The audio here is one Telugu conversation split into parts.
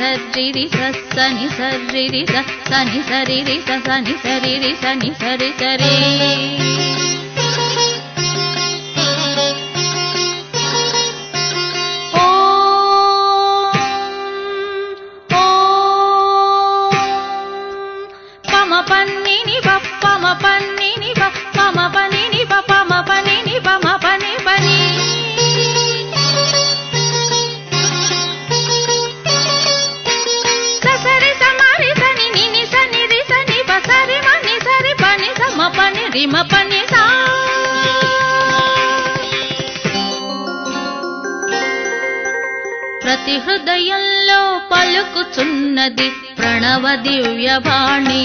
సర్రిరి సని సర్రిరి సని సరిరి సని సరిరి సని సరి సరి పమ పన్నిని పమ పన్నిని పమ పనిని పమ పనిని పమ పని పని సరి సమరి సని నిని సని రి సని పసరి మని సరి పని సమ పని రిమ పని సా ప్రతి హృదయంలో పలుకుచున్నది ప్రణవ దివ్యవాణి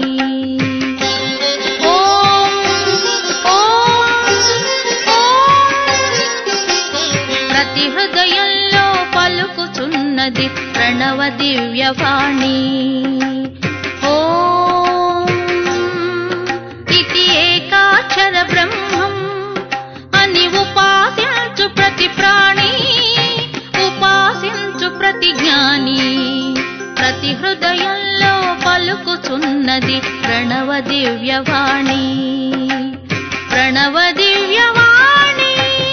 ఓం, ఓం, ఓం. ప్రతి హృదయంలో పలుకుచున్నది ప్రణవ దివ్యవాణి ఓం ఇది ఏకాక్షర బ్రహ్మం అని ఉపాసించు ప్రతి ప్రాణి ఉపాసించు ప్రతి జ్ఞాని ప్రతి హృదయంలో పలుకుచున్నది ప్రణవ దివ్యవాణి ప్రణవ దివ్యవాణి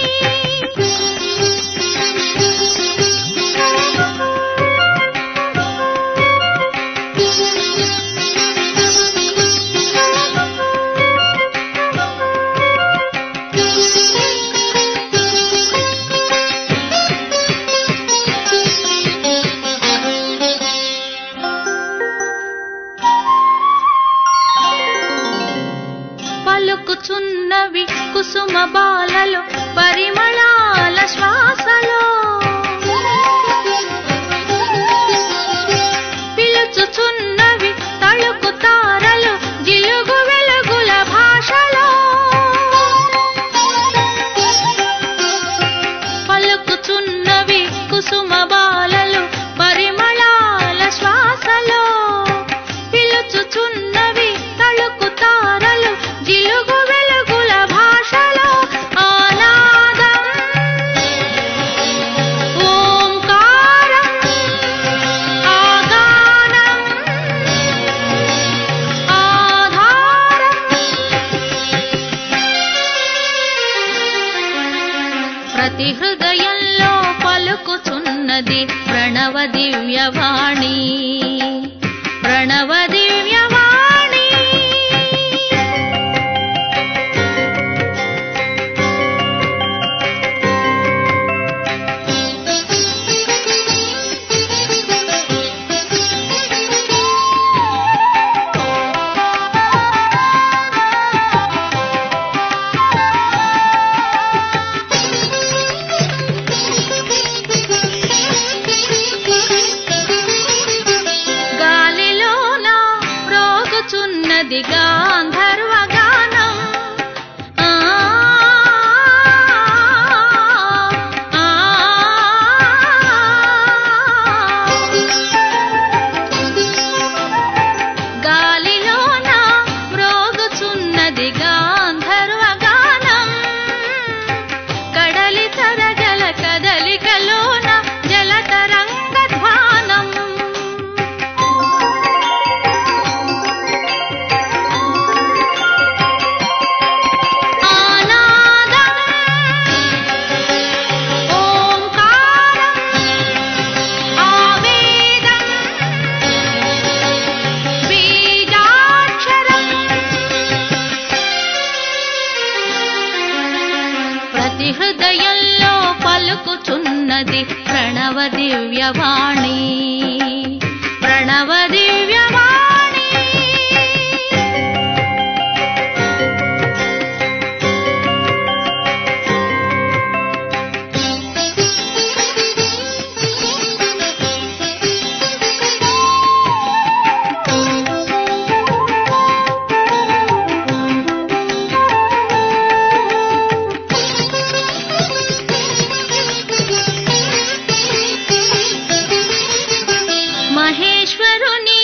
పలుకుచున్నవి కుసుమ బాలలు పరిమళాల శ్వాసలో పిలుచుచున్నవి తళుకు తారలు జిలుగు వెలుగుల భాషలో పలుకుచున్నవి కుసుమ బాలలు పరిమళాల శ్వాసలో పిలుచుచున్నవి తళుకు తారలు జిలుగు వెలుగుల భాషలో ఆనాదం ఓంకారం ఆగానం ఆధారం ప్రతి హృదయంలో పలుకుచున్నది ప్రణవ దివ్యవాణి ప్రణవ దివ్యవాణి గాలిలోన రోగుచున్నది గాంధర్వ గానం ఆ, ఆ, గాలిలోన రోగుచున్నది గాంధర్వ గానం కడలి తరగల కదలికలోన జల తరంగ ధ్వానం ఆనాదం ఓంకారం ఆవేదం బీజాక్షరం ప్రతి హృదయంలో పలుకుచున్నది ప్రణవ దివ్యవాణి ప్రణవ దివ్యవాణి మహేశ్వరుని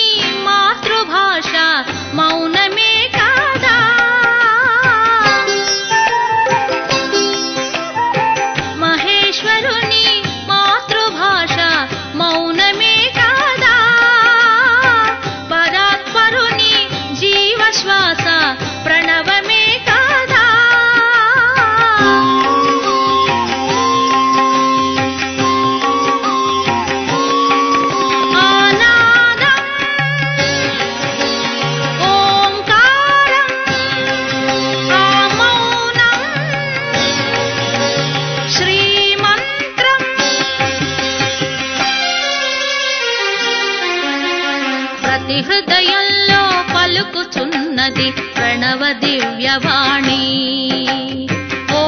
పలుకుచున్నది ప్రణవ దివ్యవాణి ఓ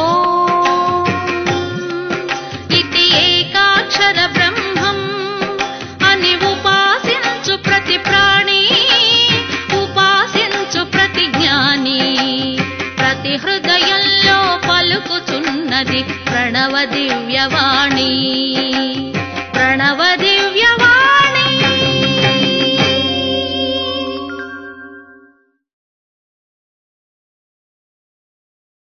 ఇది ఏకాక్షర బ్రహ్మం అని ఉపాసించు ప్రతి ప్రాణి ఉపాసించు ప్రతి జ్ఞాని ప్రతి హృదయంలో పలుకుచున్నది ప్రణవ దివ్యవాణి ప్రణవ దివ్యవాణి